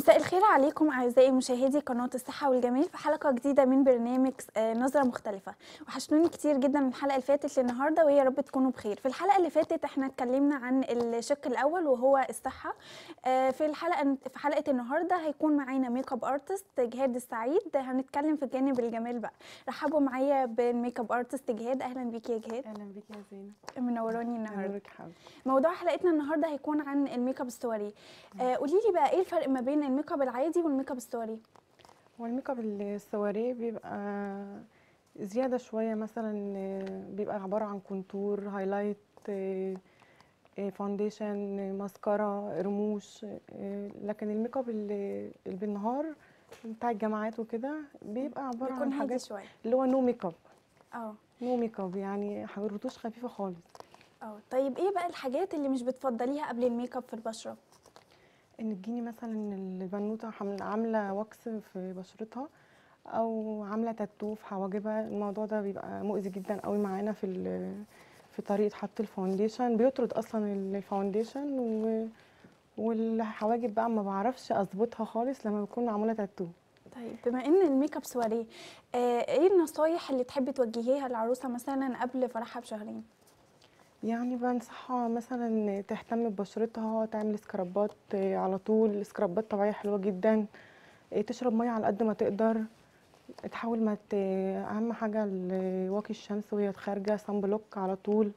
مساء الخير عليكم أعزائي مشاهدي قناة الصحة والجمال في حلقة جديدة من برنامج آه، نظرة مختلفة وحشتوني كتير جدا من الحلقة اللي فاتت للنهاردة ويا رب تكونوا بخير في الحلقة اللي فاتت احنا اتكلمنا عن الشق الأول وهو الصحة آه، في الحلقة في حلقة النهاردة هيكون معانا ميك اب ارتست جهاد السعيد هنتكلم في جانب الجمال بقى رحبوا معايا بالميك اب ارتست جهاد أهلا بيكي يا جهاد اهلا بيك يا زينب منوراني النهاردة نورك حبيبتي موضوع حلقتنا النهارده هيكون عن الميك اب ستوري آه قولي لي بقى ايه الفرق ما بين الميك اب العادي والميك اب ستوري هو الميك اب السواريه بيبقى زياده شويه مثلا آه، بيبقى عباره عن كونتور هايلايت آه، آه، فاونديشن ماسكارا رموش آه، لكن الميك اب اللي اللي بالنهار بتاع الجامعات وكده بيبقى عباره بيكون عن هادي حاجات شويه اللي هو نو ميك اب اه نو ميك اب يعني رتوش خفيفه خالص اه طيب ايه بقى الحاجات اللي مش بتفضليها قبل الميك اب في البشره ان تجيني مثلا البنوته حامل- عامله وكس في بشرتها او عامله تاتو في حواجبها الموضوع ده بيبقى مؤذي جدا قوي معانا في ال- في طريقه حط الفاونديشن بيطرد اصلا الفاونديشن و والحواجب بقى ما بعرفش اظبطها خالص لما بكون معموله تاتو طيب بما ان الميك اب سواريه آه ايه النصايح اللي تحبي توجهيها للعروسه مثلا قبل فرحها بشهرين يعني بنصحها مثلا تهتم ببشرتها تعمل سكرابات آه، على طول سكرابات طبيعيه حلوه جدا آه، تشرب ميه على قد ما تقدر تحاول ما ت... اهم حاجه ال- واقي الشمس وهي خارجه صن بلوك على طول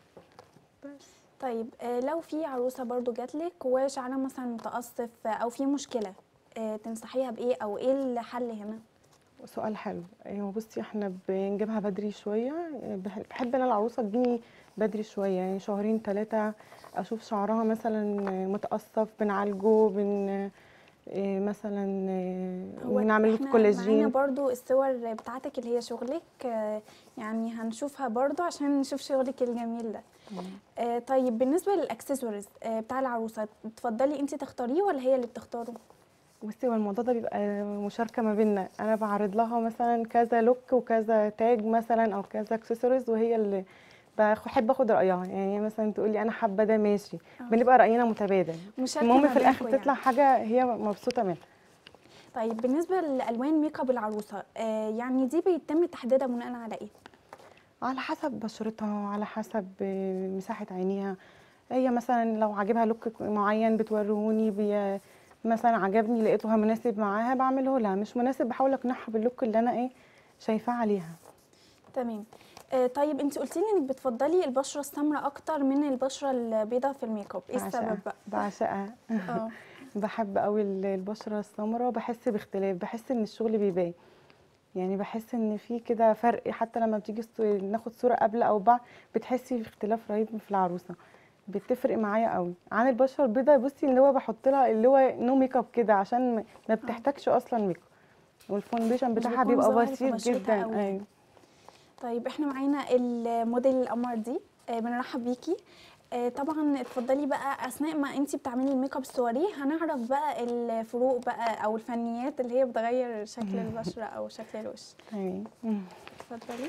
بس طيب آه لو في عروسه برضو جاتلك وشعرها مثلا متقصف او في مشكله آه تنصحيها بايه او ايه الحل هنا سؤال حلو ايوه بصي احنا بنجيبها بدري شويه بح- بحب انا العروسه تجيني بدري شويه يعني شهرين ثلاثه اشوف شعرها مثلا متقصف بنعالجه بن إيه مثلا إيه هو بنعمل له احنا معانا كولاجين برضو الصور بتاعتك اللي هي شغلك آه، يعني هنشوفها برضو عشان نشوف شغلك الجميل ده آه، طيب بالنسبة للأكسسوارز آه، بتاع العروسة تفضلي انت تختاريه ولا هي اللي بتختاره؟ بصي هو الموضوع ده بيبقى مشاركه ما بيننا انا بعرض لها مثلا كذا لوك وكذا تاج مثلا او كذا اكسسوارز وهي اللي بحب اخد رايها يعني هي مثلا تقول لي انا حابه ده ماشي آه. بنبقى راينا متبادل مشاركة المهم ما في الاخر بينكوا تطلع حاجه هي مبسوطه منها طيب بالنسبة لألوان ميك اب العروسة آه، يعني دي بيتم تحديدها بناء على ايه؟ على حسب بشرتها على حسب آه، مساحة عينيها هي مثلا لو عاجبها لوك معين بتوريهوني بي مثلا عجبني لقيته مناسب معاها بعمله لها مش مناسب بحاول اقنعها باللوك اللي انا ايه شايفاه عليها تمام آه، طيب انت قلتي لي انك بتفضلي البشرة السمراء اكتر من البشرة البيضاء في الميك اب ايه السبب بعشقها بقى؟ بعشقها اه بحب قوي ال- البشرة السمراء بحس باختلاف بحس ان الشغل بيبان يعني بحس ان في كده فرق حتى لما بتيجي الصو- ناخد صورة قبل او بعد بتحسي باختلاف رهيب في العروسة بتفرق معايا قوي عن البشرة البيضاء بصي اللي هو بحط لها اللي هو نو ميك اب كده عشان ما- ما بتحتاجش اصلا ميك اب والفونديشن مش بتاعها بيكون بيبقى ظاهر في بسيط بشرتها جدا قوي. ايوه طيب احنا معانا الموديل القمر دي آه، بنرحب بيكي آه، طبعا اتفضلي بقى اثناء ما انتي بتعملي الميك اب السواريه هنعرف بقى الفروق بقى او الفنيات اللي هي بتغير شكل البشره او شكل الوش تمام اتفضلي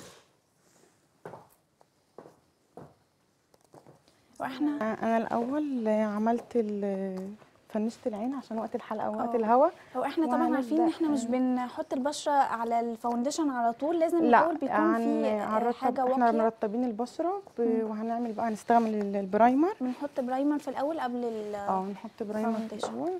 واحنا انا الاول عملت ال- فنشت العين عشان وقت الحلقه ووقت اه. الهوا هو احنا طبعا عارفين ان وهنبدأ- احنا مش بنحط البشره على الفاونديشن على طول لازم لا الاول بيكون عن في عن آه، رطب حاجه احنا واقيه مرطبين البشره ب... مم. وهنعمل بقى هنستعمل ال- البرايمر بنحط برايمر في الاول قبل ال اه نحط برايمر في فاونديشن. الاول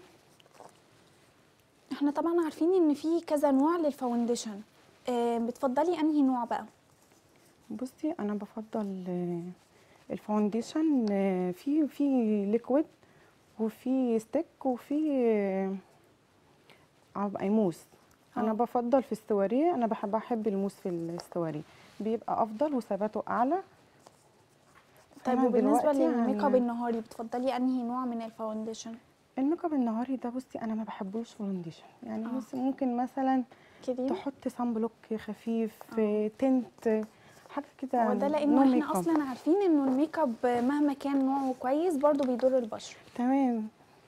احنا طبعا عارفين ان في كذا نوع للفاونديشن آه، بتفضلي انهي نوع بقى بصي انا بفضل آه، الفاونديشن آه، في في ليكويد وفي ستيك وفي آه، عب- موس انا اه. بفضل في السواريه انا بحب احب الموس في السواريه بيبقى افضل وثباته اعلى طيب فأنا وبالنسبه دلوقتي للميك هن- اب النهاري بتفضلي انهي نوع من الفاونديشن الميك اب النهاري ده بصي انا ما بحبوش فاونديشن يعني اه. بصي ممكن مثلا كريم تحط صن بلوك خفيف اه. تنت حاجه كده هو ده نو لانه ميك احنا اب. اصلا عارفين انه الميك اب مهما كان نوعه كويس برضو بيضر البشره تمام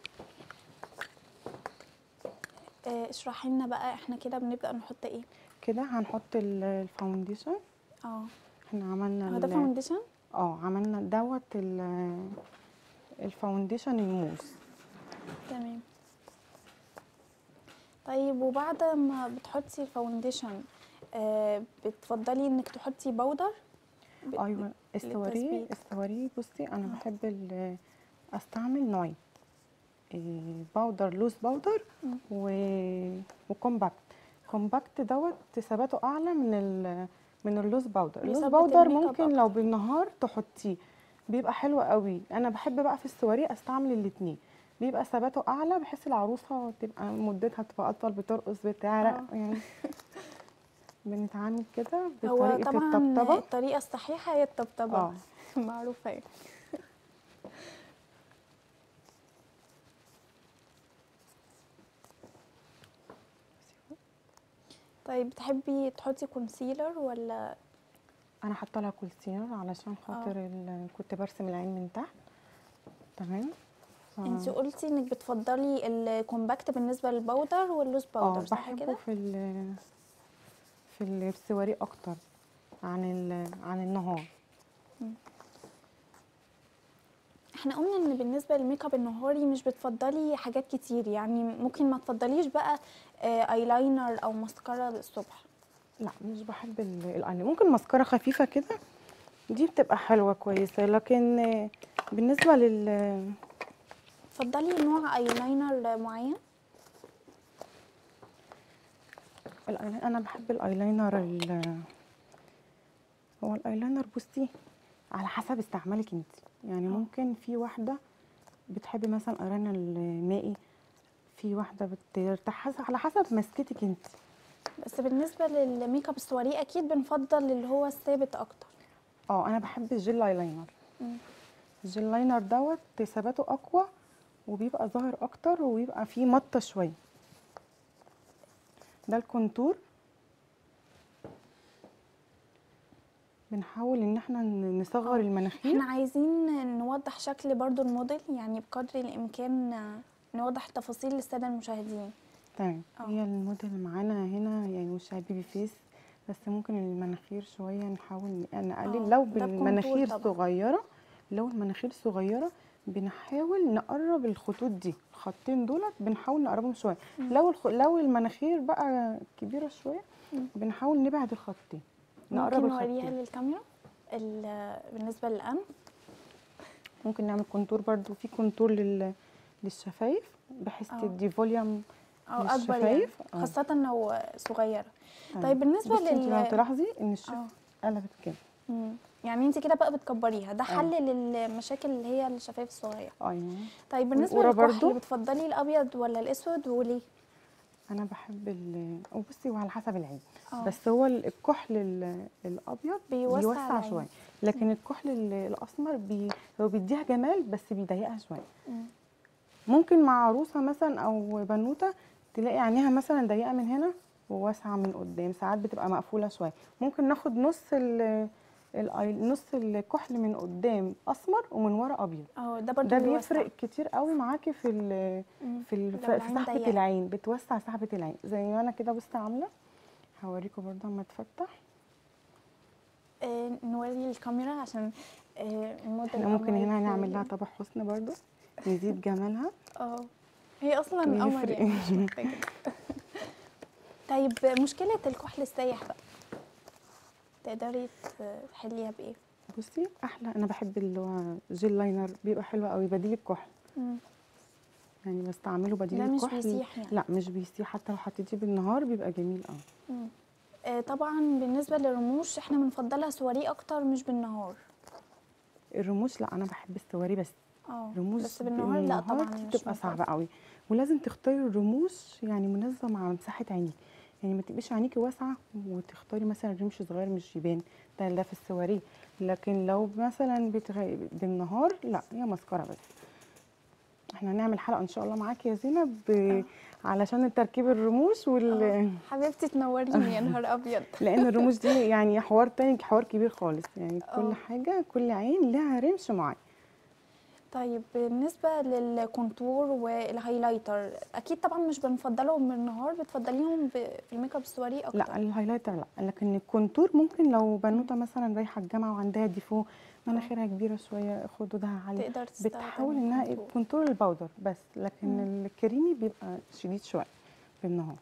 آه، اشرحي لنا بقى احنا كده بنبدا نحط ايه كده هنحط ال- الفاونديشن اه احنا عملنا هو ده ال- فاونديشن اه عملنا دوت ال- الفاونديشن الموس تمام طيب وبعد ما بتحطي الفاونديشن آه بتفضلي انك تحطي بودر ب- ايوه السواريه للتثبيت. السواريه بصي انا آه. بحب ال- استعمل نوعين إيه، باودر لوز باودر مم. و... وكومباكت كومباكت دوت ثباته اعلى من ال... من اللوز باودر اللوز بيثبت باودر الميك اب ممكن لو بالنهار تحطيه بيبقى حلو قوي انا بحب بقى في السواريه استعمل الاتنين بيبقى ثباته اعلى بحيث العروسه تبقى مدتها تبقى اطول بترقص بتعرق آه. يعني بنتعامل كده هو بطريقه طبعا الطبطبه الطريقه الصحيحه هي الطبطبه اه معروفه يعني طيب بتحبي تحطي كونسيلر ولا انا حاطه لها كونسيلر علشان خاطر ال- كنت برسم العين من تحت تمام ف- انت قلتي انك بتفضلي الكومباكت بالنسبه للباودر واللوز باودر اه صح بحبه كده في ال في السواري اكتر عن ال عن النهار احنا قلنا ان بالنسبه للميك اب النهاري مش بتفضلي حاجات كتير يعني ممكن ما تفضليش بقى آه، ايلاينر او ماسكارا الصبح لا مش بحب ال- الايلاينر ممكن ماسكارا خفيفه كده دي بتبقى حلوه كويسه لكن آه، بالنسبه لل تفضلي نوع ايلاينر معين الأيلاينر- انا بحب الايلاينر ال- هو الايلاينر بصي على حسب استعمالك انت يعني آه. ممكن في واحده بتحبي مثلا الايلاينر المائي في واحده بترتاح حسب- على حسب مسكتك انت بس بالنسبه للميك اب السواري اكيد بنفضل اللي هو الثابت اكتر اه انا بحب الجل ايلاينر مم. الجل لاينر دوت ثباته اقوى وبيبقى ظاهر اكتر وبيبقى فيه مطه شويه ده الكونتور بنحاول ان احنا ن- نصغر آه. المناخير احنا عايزين نوضح شكل برضو الموديل يعني بقدر الامكان آه، نوضح التفاصيل للساده المشاهدين تمام آه. هي الموديل معانا هنا يعني وشها بيبي فيس بس ممكن المناخير شويه نحاول آه، نقلل لو ده بكونتور بالمناخير طبعاً. صغيره لو المناخير صغيره بنحاول نقرب الخطوط دي الخطين دولت بنحاول نقربهم شويه مم. لو الخ... لو المناخير بقى كبيره شويه مم. بنحاول نبعد الخطين نقرب ممكن نوريها الخطين للكاميرا ال- بالنسبه للانف ممكن نعمل كونتور برضو في كونتور لل... للشفايف بحيث آه. تدي فوليوم او اكبر يعني للشفايف آه. خاصه لو صغيره آه. طيب بالنسبه بصي انت لو لل تلاحظي ان الشفه اه قلبت كده مم. يعني انت كده بقى بتكبريها ده آه. حل للمشاكل اللي هي الشفايف الصغيره ايوه طيب بالنسبه والقرى للكحل برضو؟ بتفضلي الابيض ولا الاسود وليه انا بحب ال وبصي وعلى حسب العين اه بس هو ال- الكحل ال- الابيض بيوسع بيوسع العين. شويه لكن الكحل ال- الاسمر بي هو بيديها جمال بس بيضيقها شويه مم. ممكن مع عروسه مثلا او بنوته تلاقي عينيها مثلا ضيقه من هنا وواسعه من قدام ساعات بتبقى مقفوله شويه ممكن ناخد نص ال الأي- نص الكحل من قدام اسمر ومن ورا ابيض اه ده برضو ده بيوسع. بيفرق كتير قوي معاكي في ال مم. في ال- لو في العين سحبه ضيقة. العين بتوسع سحبه العين زي ما انا كده بصي عامله هوريكم برضه اما تفتح آه نوري الكاميرا عشان آه الموديل احنا ممكن قمر هنا في- نعمل لها طبق حسن برضه يزيد جمالها اه هي اصلا قمر ويفرق. يعني مش محتاجة. طيب مشكله الكحل السايح بقى تقدري تحليها بايه بصي احلى انا بحب اللي هو جيل لاينر بيبقى حلو قوي بديل الكحل مم. يعني بستعمله بديل ده مش الكحل بيسيح يعني. لا مش بيسيح حتى لو حطيتيه بالنهار بيبقى جميل اه مم. آه، طبعا بالنسبه للرموش احنا بنفضلها سواري اكتر مش بالنهار الرموش لا انا بحب السواري بس اه رموش بس بالنهار لا طبعا دي مش بتبقى مفضل. صعبه قوي ولازم تختاري الرموش يعني مناسبه مع مساحه عينيك يعني ما تبقيش عينيكي واسعه وتختاري مثلا رمش صغير مش يبان ده ده في السواري لكن لو مثلا بتغ... بالنهار لا هي مسكره بس احنا هنعمل حلقه ان شاء الله معاكي يا زينب ب... علشان تركيب الرموش وال آه، حبيبتي تنوريني يا نهار ابيض لان الرموش دي يعني حوار تاني حوار كبير خالص يعني آه. كل حاجه كل عين لها رمش معين طيب بالنسبه للكونتور والهايلايتر اكيد طبعا مش بنفضلهم بالنهار بتفضليهم ب- في الميك اب السواري اكتر لا الهايلايتر لا لكن الكونتور ممكن لو بنوته مثلا رايحه الجامعه وعندها ديفو مناخيرها كبيره شويه خدودها عاليه تقدر تستخدم بتحاول انها الكونتور. كونتور الباودر بس لكن مم. الكريمي بيبقى شديد شويه بالنهار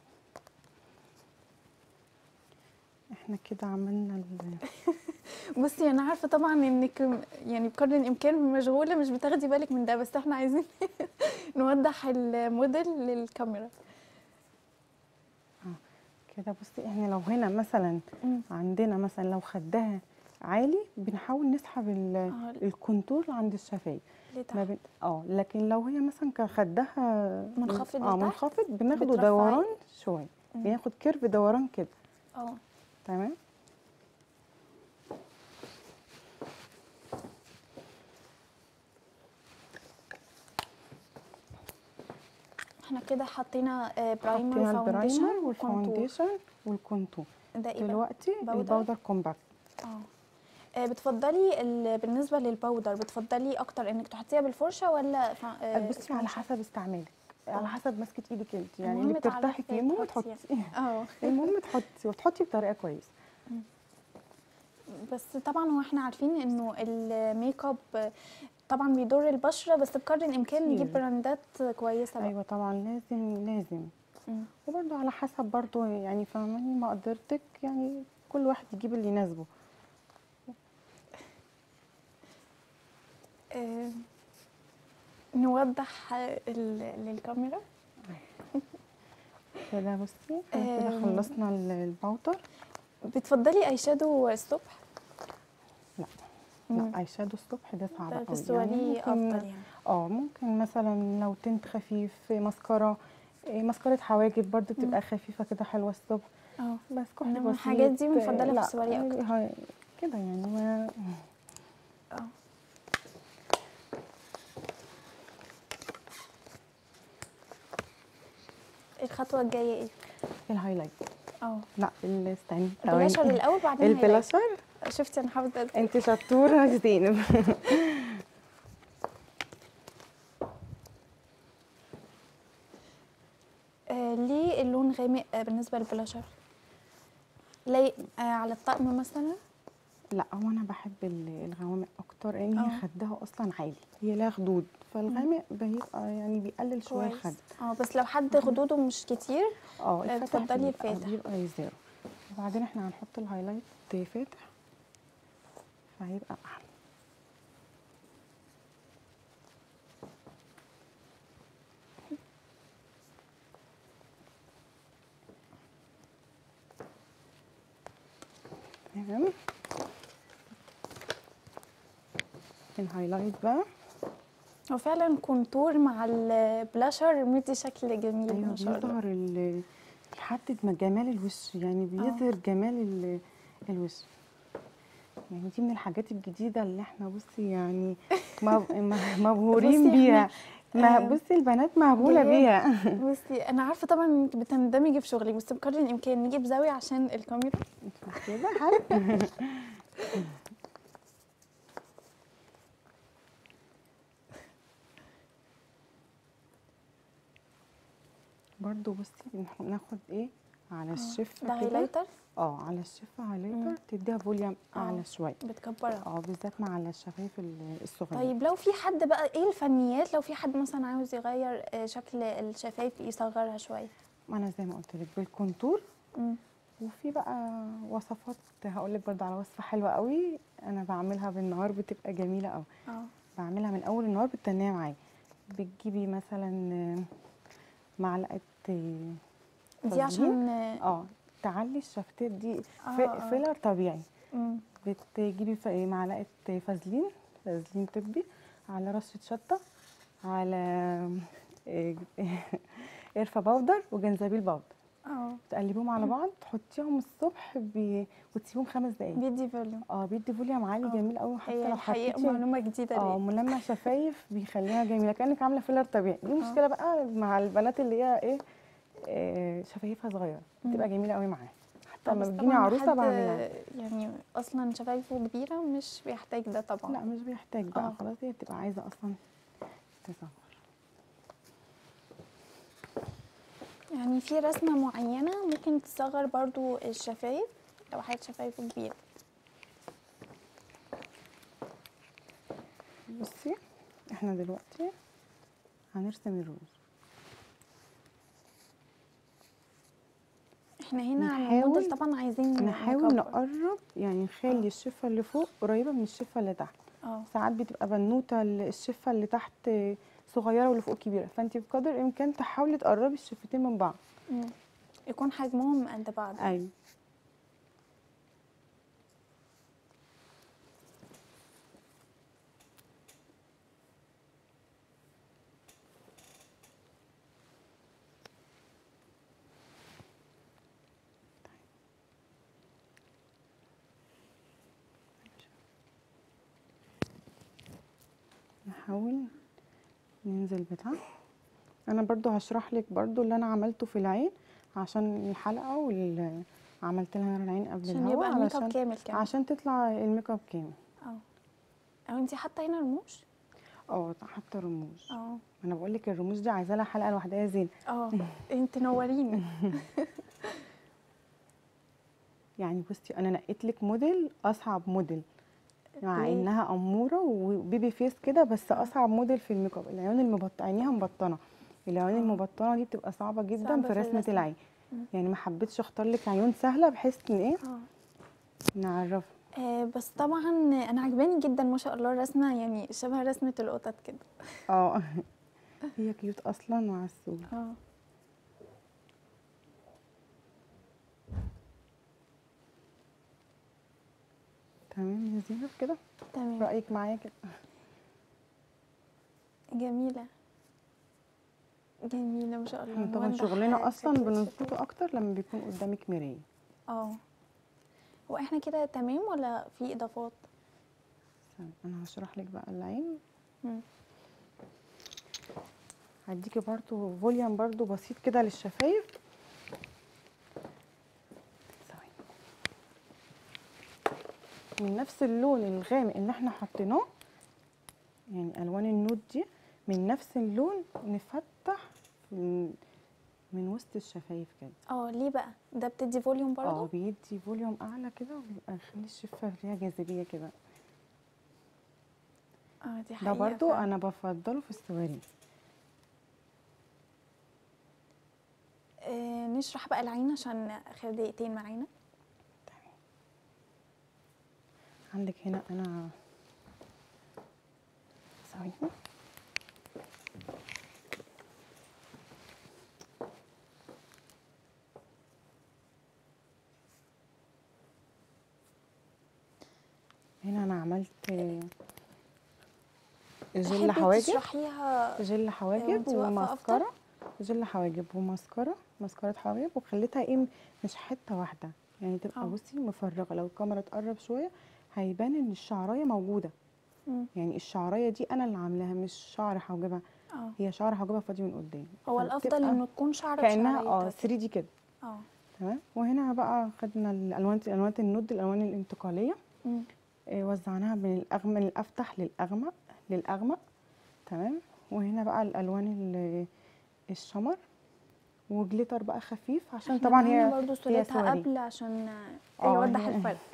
احنا كده عملنا ال- بصي انا عارفه طبعا انك يعني بقدر الامكان مشغوله مش بتاخدي بالك من ده بس احنا عايزين نوضح الموديل للكاميرا كده بصي احنا لو هنا مثلا مم. عندنا مثلا لو خدها عالي بنحاول نسحب ال- اه الكونتور عند الشفايف ما لتحت بن... اه لكن لو هي مثلا كان خدها منخفض اه لتحت، منخفض بناخده بترفعي. دوران شويه مم. بناخد كيرف دوران كده اه تمام احنا كده حطينا آه، برايمر حطينا وفاونديشن البرايمر وكونتور والفاونديشن والكونتور ده ايه بقى؟ دلوقتي باودر؟ الباودر كومباكت اه آه، بتفضلي ال- بالنسبه للباودر بتفضلي اكتر انك تحطيها بالفرشه ولا فا- آه، بصي على سبونج؟ حسب استعمالك على آه. حسب مسكه ايدك انت يعني المهم اللي بترتاحي تعرفي فيه المهم تحطي تحطي اه المهم تحطي وتحطي بطريقه كويسه بس طبعا هو احنا عارفين انه الميك اب طبعا بيضر البشره بس بقدر الامكان كتير. نجيب براندات كويسه بقى ايوه طبعا لازم لازم مم. وبرضه على حسب برضه يعني فاهماني مقدرتك يعني كل واحد يجيب اللي يناسبه آه، نوضح آه، ال- للكاميرا كده بصي احنا كده آم. خلصنا ال- الباودر بتفضلي اي شادو الصبح لا مم. لا اي شادو الصبح ده صعب قوي تسواليه افضل ممكن يعني اه ممكن مثلا لو تنت خفيف ماسكارا إيه، ماسكارة حواجب برضو مم. تبقى خفيفة كده حلوة الصبح اه بس كحل إنما بسيط الحاجات دي مفضلة في لا، السواري أكتر. هاي- كده يعني ما اه الخطوه الجايه ايه الهايلايت اه لا ال- استني ثواني. البلاشر الاول بعدين الهايلايت. البلاشر شفتي انا حافظه ازاي انت شطورة يا زينب آه ليه اللون غامق آه بالنسبه للبلاشر لايق آه على الطقم مثلا لا هو انا بحب ال- الغوامق اكتر لان هي اه. خدها اصلا عالي هي لها خدود فالغامق بيبقى يعني بيقلل شويه كويس. الخد اه بس لو حد خدوده مش كتير اه آه، الفاتح بتفضلي بيبقى- الفاتح. بيبقى زيرو وبعدين احنا هنحط الهايلايت فاتح فهيبقى احلى تمام الهايلايت بقى هو فعلا كونتور مع البلاشر مدي شكل جميل ايوه ما شاء الله بيظهر ال- بيحدد ما جمال الوش يعني بيظهر جمال ال- الوش يعني دي من الحاجات الجديدة اللي احنا بصي يعني مب- م- بصي مبهورين احنا- بيها ما آه، بصي البنات مهبولة جياد. بيها بصي انا عارفه طبعا انك بتندمجي في شغلك بس بقدر الامكان نجيب زاويه عشان الكاميرا كده حلو برضو بصي بنح- ناخد ايه على الشفة ده كده هايلايتر اه على الشفة هايلايتر تديها فوليوم آه. اعلى شوية بتكبرها اه بالذات مع الشفايف ال- الصغيرة طيب لو في حد بقى ايه الفنيات لو في حد مثلا عاوز يغير آه، شكل الشفايف يصغرها شويه ما انا زي ما قلت لك بالكونتور مم. وفي بقى وصفات هقول لك برضه على وصفه حلوه قوي انا بعملها بالنهار بتبقى جميله قوي اه بعملها من اول النهار بتتنيه معايا بتجيبي مثلا آه، معلقه آه، دي فازلين. عشان آه، اه تعلي الشفتات دي آه، ف- آه. فيلر طبيعي مم. بتجيبي ف- معلقه فازلين فازلين طبي على رشه شطه على آه، قرفه باودر وجنزبيل باودر اه تقلبيهم على بعض تحطيهم الصبح ب... وتسيبيهم خمس دقايق بيدي فوليوم اه بيدي فوليوم عالي آه. جميل قوي حتى هي لو الحقيقه حطيتي معلومه جديده اه ليه ملمع شفايف بيخليها جميله كانك عامله فيلر طبيعي دي مشكله بقى مع البنات اللي هي ايه آه، شفايفها صغيره بتبقى جميله قوي معاها حتى آه، لما بس بتجيني طبعاً عروسه حد بعملها يعني اصلا شفايفه كبيره مش بيحتاج ده طبعا لا مش بيحتاج بقى آه. خلاص هي بتبقى عايزه اصلا تصغر يعني في رسمة معينة ممكن تصغر برضو الشفايف لو حد شفايفه كبيرة بصي احنا دلوقتي هنرسم الروز احنا هنا نحاول- موديل طبعا عايزين نحاول نكبر. نقرب يعني نخلي آه. الشفه اللي فوق قريبه من الشفه اللي تحت اه ساعات بتبقى بنوته ال- الشفه اللي تحت صغيره واللي فوق كبيره فانت بقدر الامكان تحاولي تقربي الشفتين من بعض مم. يكون حجمهم قد بعض ايوه نحاول ننزل بتاع انا برضو هشرح لك برضو اللي انا عملته في العين عشان الحلقه واللي عملت لها العين قبل عشان الهوا يبقى الميك اب علشان كامل كمان عشان تطلع الميك اب كامل اه او انتي حاطه هنا رموش اه حتى رموش اه انا بقول لك الرموش دي عايزه لها حلقه لوحدها يا زين اه انت نوريني يعني بصي انا نقيت لك موديل اصعب موديل مع ليه؟ انها اموره وبيبي فيس كده بس اصعب موديل في الميك اب العيون المبط عينيها مبطنه العيون آه. المبطنه دي بتبقى صعبه جدا صعبة في في رسمه الرسم. العين مم. يعني ما حبيتش اختار لك عيون سهله بحيث ان ايه اه نعرفها آه، بس طبعا انا عجباني جدا ما شاء الله الرسمه يعني شبه رسمه القطط كده اه هي كيوت اصلا وعسول اه تمام يا زينب كده تمام رايك معايا كده جميله جميله ما شاء الله احنا طبعا موضح شغلنا اصلا شكل بنظبطه الشفايف. اكتر لما بيكون قدامك مرايه اه هو احنا كده تمام ولا في اضافات استنى، انا هشرح لك بقى العين مم. هديكي برضو فوليوم برضو بسيط كده للشفايف ثواني. من نفس اللون الغامق اللي احنا حطيناه يعني الوان النود دي من نفس اللون نفتح من, من وسط الشفايف كده اه ليه بقى ده بتدي فوليوم اه برضو بيدي فوليوم اعلى كده وبيبقى يخلي الشفه فيها جاذبيه كده اه دي ده حقيقه برضو فعلا. انا بفضله في السواري آه نشرح بقى العين عشان اخر دقيقتين معانا عندك هنا انا ثواني هنا انا عملت جل تحبي حواجب تشرحيها جل حواجب وانتي واقفة وماسكارا جل حواجب وماسكارا ماسكارا حواجب وخليتها ايه مش حته واحده يعني تبقى اه. بصي مفرغه لو الكاميرا تقرب شويه هيبان ان الشعرايه موجوده مم. يعني الشعرايه دي انا اللي عاملاها مش شعر حواجبها اه هي شعر حواجبها فاضي من قدام هو الافضل فبتبقى انه تكون شعرك كانها شعرية اه كده. 3 دي كده اه تمام وهنا بقى خدنا الالوان الالوان النود الالوان الانتقاليه مم. آه، وزعناها من الاغمق من الافتح للاغمق للاغمق تمام وهنا بقى الالوان ال- الشمر وجليتر بقى خفيف عشان احنا طبعا معانا هي برضو هي صورتها سواري. قبل عشان آه، اه، يوضح هي- الفرق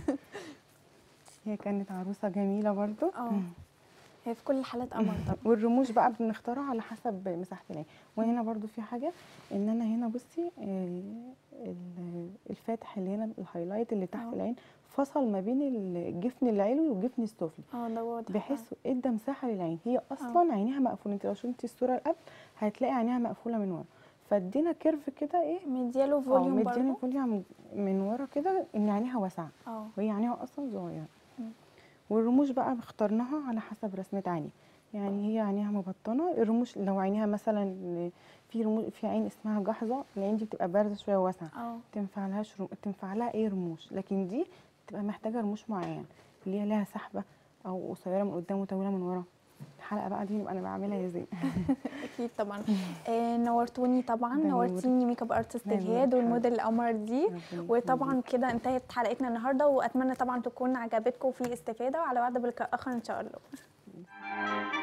هي كانت عروسه جميله برضو اه هي في كل الحالات قمر طبعا والرموش بقى بنختارها على حسب مساحه العين وهنا برضو في حاجه ان انا هنا بصي آه، ال- الفاتح اللي هنا الهايلايت اللي تحت اه. العين فصل ما بين الجفن العلوي والجفن السفلي اه ده واضح بحيث ادى مساحه للعين هي اصلا عينيها مقفوله انت لو شفتي الصوره اللي قبل هتلاقي عينيها مقفوله من ورا فادينا كيرف كده ايه مدياله اه فوليوم مدينا برضو فوليوم من ورا كده ان عينيها واسعه اه وهي عينيها اصلا صغيره مم. والرموش بقى اخترناها على حسب رسمه عيني يعني هي عينيها مبطنه الرموش لو عينيها مثلا في رموش في عين اسمها جحظه العين دي بتبقى بارزه شويه واسعه اه تنفع لهاش رم... تنفع لها ايه رموش لكن دي تبقى محتاجه رموش معين اللي هي لها سحبه او قصيره من قدام وطويله من ورا الحلقه بقى دي نبقى انا بعملها يا زين اكيد طبعا آه نورتوني طبعا ده نورتيني ميك اب ارتست ده نورك جهاد حبيبتي. والموديل القمر دي ربنا وطبعا كده انتهت حلقتنا النهارده واتمنى طبعا تكون عجبتكم وفي استفاده وعلى وعد بلقاء اخر ان شاء الله يخليك.